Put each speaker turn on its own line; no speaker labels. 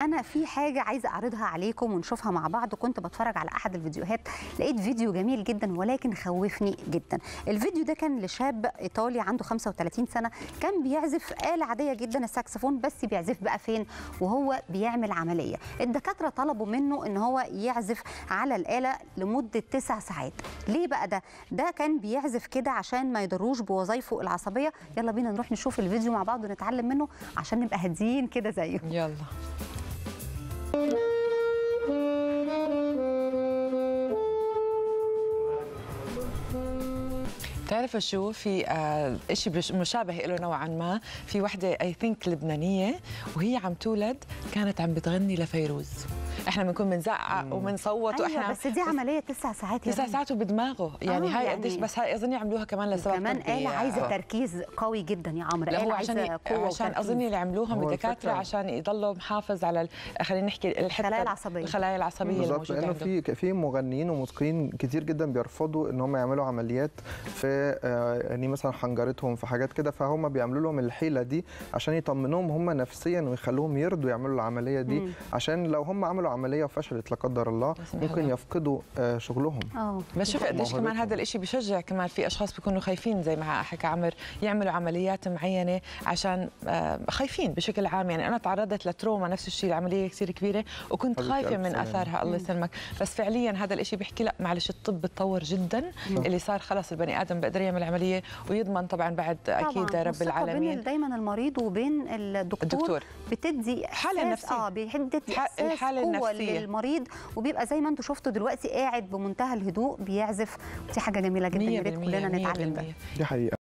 انا في حاجه عايزه اعرضها عليكم ونشوفها مع بعض كنت بتفرج على احد الفيديوهات لقيت فيديو جميل جدا ولكن خوفني جدا الفيديو ده كان لشاب ايطالي عنده 35 سنه كان بيعزف آلة عاديه جدا الساكسفون بس بيعزف بقى فين وهو بيعمل عمليه الدكاتره طلبوا منه ان هو يعزف على الآلة لمده تسع ساعات ليه بقى ده ده كان بيعزف كده عشان ما يضروش بوظائفه العصبيه يلا بينا نروح نشوف الفيديو مع بعض ونتعلم منه عشان نبقى هاديين كده زيه
يلا بتعرفوا شو في آه شيء مشابه له نوعا ما في وحده اي ثينك لبنانيه وهي عم تولد كانت عم بتغني لفيروز احنا بنكون بنزعق وبنصوت
أيوة
واحنا
بس دي عمليه تسع ساعات يا
تسع
رنا.
ساعات وبدماغه يعني
آه،
هاي
يعني-
قديش بس هاي اظني عملوها كمان لسبب
كمان
طبي.
آلة عايزة تركيز قوي جدا يا عمرو
لا
آلة
هو عشان
عايزة قوة
عشان
وتركيز.
اظن اللي عملوهم
هو
الدكاتره
الفكرة-
عشان يضلوا محافظ على ال- خلينا نحكي الحته
الخلايا العصبية.
الخلايا العصبيه
بالظبط
الموجوده
لانه
عنده
في في مغنيين وموسيقيين كتير جدا بيرفضوا ان هم يعملوا عمليات في آه، يعني مثلا حنجرتهم في حاجات كده فهم بيعملوا لهم الحيله دي عشان يطمنوهم هم نفسيا ويخلوهم يرضوا يعملوا العمليه دي
مم.
عشان لو هم عملوا عمليه وفشلت لا قدر الله
سمح
ممكن
الله.
يفقدوا آه، شغلهم
اه
بس شوف قديش كمان
موهبتهم.
هذا الإشي بشجع كمان في اشخاص بيكونوا خايفين زي ما حكى عمر يعملوا عمليات معينه عشان آه، خايفين بشكل عام يعني انا تعرضت لتروما نفس الشيء العمليه كثير كبيره وكنت
حبيبتي
خايفه
ألف
من
سلامة.
اثارها الله يسلمك بس فعليا هذا الإشي بيحكي لا معلش الطب بتطور جدا اللي صار خلص البني ادم بيقدر يعمل عمليه ويضمن طبعا بعد اكيد
طبعاً.
رب
والثقة
العالمين
بين دايما المريض وبين الدكتور,
الدكتور.
بتدي
حالة
إحساس-
نفسية.
اه بيدي
ح-
احساس
الحالة
قوه
النفسية.
للمريض وبيبقى زي ما انتم شفتوا دلوقتي قاعد بمنتهى الهدوء بيعزف دي حاجه جميله جدا يا ريت كلنا نتعلم ده
دي حقيقه